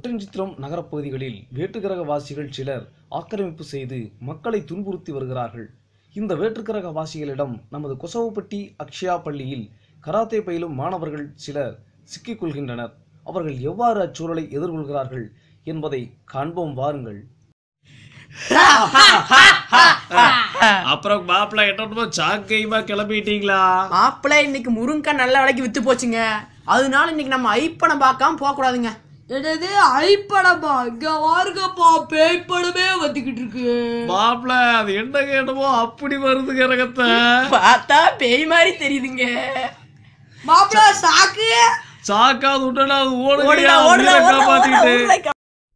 ஒட்டன்சித்திரம் நகரப்பகுதிகளில் வேற்றுக்கிரகவாசிகள் சிலர் ஆக்கிரமிப்பு செய்து மக்களை துன்புறுத்தி வருகிறார்கள் இந்த வேற்றுக்கிரகவாசிகளிடம் நமது கொசவப்பட்டி அக்ஷயா பள்ளியில் கராத்தே பயிலும் மாணவர்கள் சிலர் சிக்கிக் கொள்கின்றனர் அவர்கள் எவ்வாறு அச்சூழலை எதிர்கொள்கிறார்கள் என்பதை காண்போம் வாருங்கள் அப்புறம் மாப்பிள்ள என்னமோ சாக்கையுமா கிளம்பிட்டீங்களா மாப்பிள்ளை இன்னைக்கு முருங்கக்காய் நல்ல விலைக்கு வித்து போச்சுங்க அதனால இன்னைக்கு நம்ம ஐப்படம் பார்க்காம போக கூடாதுங்க என்னது ஐப்படமா இங்க வாருங்கப்பா பேய் படமே வந்துகிட்டு இருக்கு மாப்பிள்ள அது என்ன என்னமோ அப்படி வருது கரகத்தை பார்த்தா பேய் மாதிரி தெரியுதுங்க மாப்பிள சாக்கு சாக்காது விட்டா அது ஓடுடா, ஓடுங்க ஓடுடா, ஓடுடா, காப்பாத்திட்டு ஓடுடா, ஓடுடா.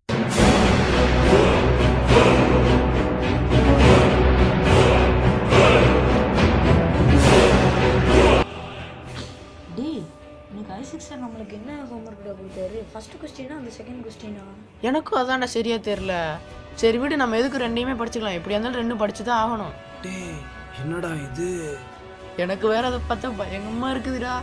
டேய் இன்னைக்கு ஐசிக் சார் நம்மளுக்கு என்ன ஹோம்ஒர்க் கொடுத்தாரு ஃபர்ஸ்ட் கொஸ்டினா அந்த செகண்ட் கொஸ்டினா எனக்கும் அதான்டா சரியா தெரியல சரி விடு நம்ம எதுக்கு ரெண்டையுமே படிச்சுக்கலாம் எப்படியா இருந்தாலும் ரெண்டும் படிச்சு தான் ஆகணும் டேய் என்னடா இது எனக்கு வேற அதை பார்த்தா பயங்கரமா இருக்குதுடா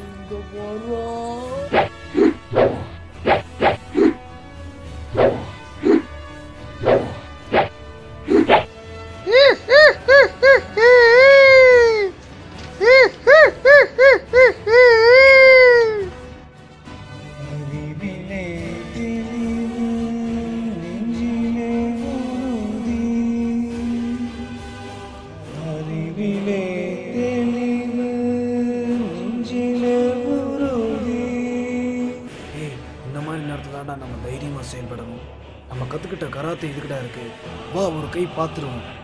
ஏய் இந்த மாதிரி நேரத்துல தான்டா நம்ம தைரியமா செயல்படணும் நம்ம கத்துக்கிட்ட கராத்தே இதுக்கிட்ட இருக்கு வா ஒரு கை பார்த்துருவோம்